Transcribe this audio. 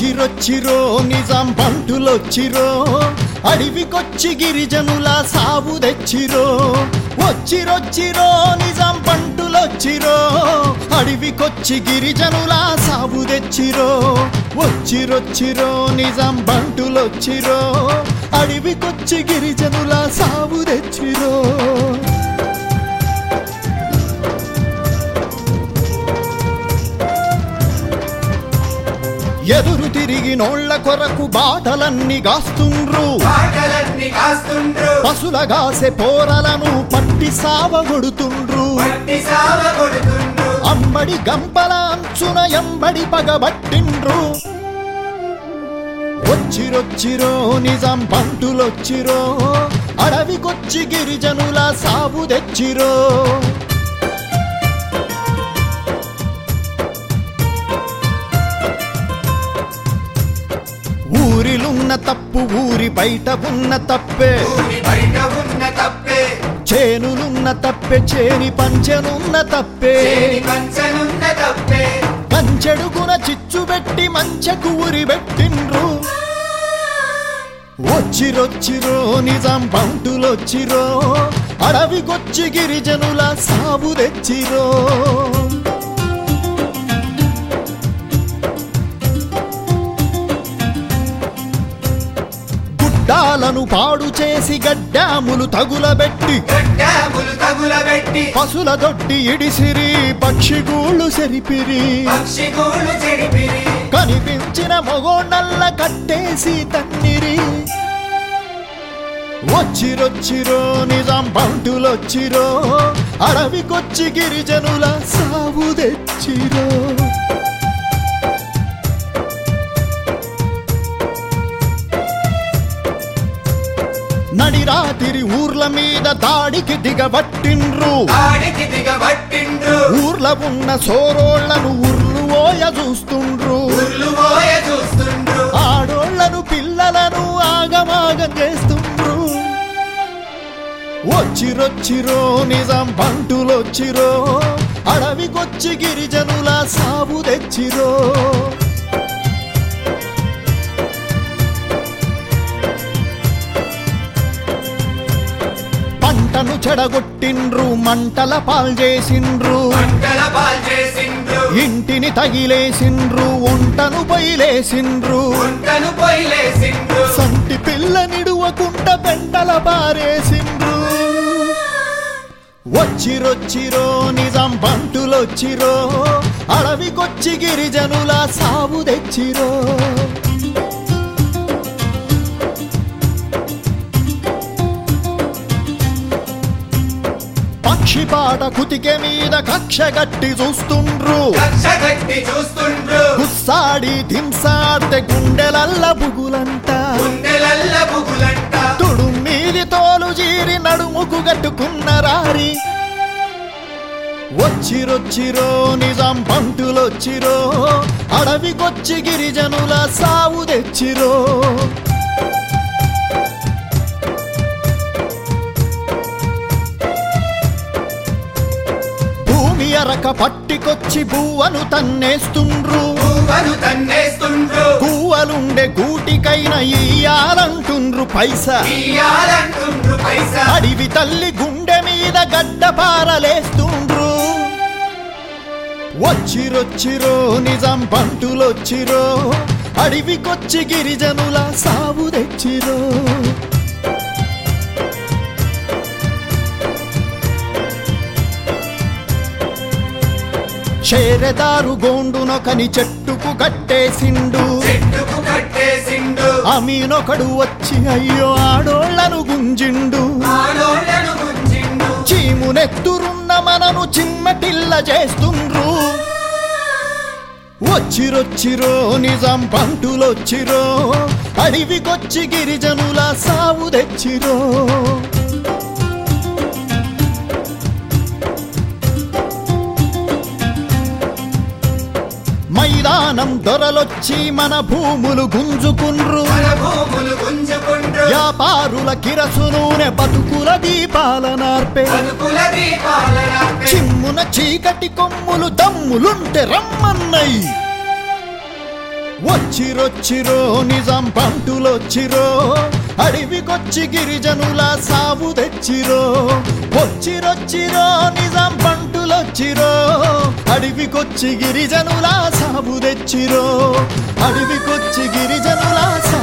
వచ్చిరొచ్చిరో నిజాం బంటులొచ్చిరో అడవికొచ్చి గిరిజనుల సాగు తెచ్చిరో వచ్చిరొచ్చిరో నిజాం బంటులొచ్చిరో అడవికొచ్చి గిరిజనుల సాగు తెచ్చిరో వచ్చిరొచ్చిరో నిజాం బంటులొచ్చిరో అడవికొచ్చి గిరిజనుల సాగు తెచ్చిరో ఎదురు తిరిగి నోళ్ల కొరకు బాటలన్నీ గాస్తుండ్రు పాటలన్నీ కాస్తుండ్రు పశులగాసే పోరలను పట్టి సావగొడుతుండ్రు పట్టి సావ కొడుతుండ్రు అమ్మడి గంపల అంచున ఎంబడి పగబట్టిండ్రు వచ్చిరొచ్చిరో నిజాం పంటులొచ్చిరో అడవికొచ్చి గిరిజనుల సాగు తెచ్చిరో ఊరిలున్న తప్పు ఊరి బయట ఉన్న తప్పే ఊరి బయట ఉన్న తప్పే చేనులున్న తప్పే చేని పంచెనున్న తప్పే చేని కంచనున్న తప్పే కంచెడుగున చిచ్చు పెట్టి మంచకు ఉరి పెట్టిండ్రు వచ్చిరొచ్చిరో నిజాం పంటులొచ్చిరో అడవికొచ్చి గిరిజనుల సాగు తెచ్చిరో గుడ్డాలను పాడు చేసి గడ్డాములు తగులబెట్టి గడ్డాములు తగులబెట్టి పశుల దొడ్డి ఇడిసిరి పక్షిగూళ్ళు సెరిపిరి పక్షి గూళ్ళు చెడిపిరి కనిపించిన మొగోళ్ళల్ల కట్టేసి తన్నిరి వచ్చిరొచ్చిరో నిజాం బంటులొచ్చిరో అడవికొచ్చి గిరిజనుల సాగు తెచ్చిరో నడిరాతిరి ఊర్ల మీద దాడికి దిగబట్టిండ్రు ఆడికి దిగబట్టిండ్రు ఊర్ల ఉన్న సోరోళ్లను ఉర్లు ఓయ చూస్తుండ్రు ఉర్లు పోయ చూస్తుండ్రు ఆడోళ్లను పిల్లలను ఆగమాగం చేస్తుండ్రు వచ్చిరొచ్చిరో నిజాం బంటులొచ్చిరో అడవికొచ్చి గిరిజనుల సాగు తెచ్చిరో పంటను చెడగొట్టిండ్రు మంటల పాల్చేసిండ్రు పంటల పాల్ చేసిండ్రు ఇంటిని తగిలేసిండ్రు వంటను బయలేసిండ్రు గుంటను పొయ్యిలేసిండ్రు సంటి పిల్ల నిడువకుంట పెంటల పారేసిండ్రు వచ్చిరొచ్చిరో నిజాం బంటులొచ్చిరో అడవికొచ్చి గిరిజనుల సాగు తెచ్చిరో పక్షిపాట కుతికె మీద కక్ష గట్టి చూస్తుండ్రు కక్ష కట్టి చూస్తుండ్రు గుస్సాడి దింసాడితే గుండెలల్ల బుగులంట గుండెలల్ల బుగులంట తుడు మీది తోలు జీరి నడుముకు గట్టుకున్న రారి వచ్చిరొచ్చిరో నిజాం పంటులొచ్చిరో అడవికొచ్చి గిరిజనుల సాగు తెచ్చిరో భూమి అరక పట్టికొచ్చి బువ్వను తన్నేస్తుండ్రు పువ్వను తన్నేస్తుండ్రు పువ్వలుండే గూటికైన ఇయ్యాలంటుండ్రు పైసా ఇయ్యాలంటుండ్రు పైసా అడివి తల్లి గుండె మీద గడ్డ పారలేస్తుండ్రు వచ్చిరొచ్చిరో నిజాం పంటులొచ్చిరో అడవికొచ్చి గిరిజనుల సాగు తెచ్చిరో చేరెదారు గోండునొకని చెట్టుకు కట్టేసిండు చెట్టుకు కట్టేసిండు అమీనొకడు వచ్చి అయ్యో ఆడోళ్లను గుంజిండు ఆడోళ్ళను గుంజిండు చీమునెత్తురున్న మనను చిమ్మటిల్ల చేస్తుండ్రు వచ్చిరొచ్చిరో నిజాం పంటులొచ్చిరో అడవికొచ్చి గిరిజనుల సాగు తెచ్చిరో మైదానం దొరలొచ్చి మన భూములు గుంజుకుండ్రు మన భూములు గుంజుకుండ్రు వ్యాపారుల కిరసు నూనె బతుకుల దీపాల నార్పే బతుకుల దీపాలన చిమ్మున చీకటి కొమ్ములు దమ్ములుంటే రమ్మన్నై వచ్చిరొచ్చిరో నిజాం పంటులొచ్చిరో అడవికొచ్చి గిరిజనుల సాగు తెచ్చిరో వచ్చిరొచ్చిరో నిజాం పంటులొచ్చిరో అడవికొచ్చి గిరిజనుల సాగు తెచ్చిరో అడవికొచ్చి గిరిజనుల సాగు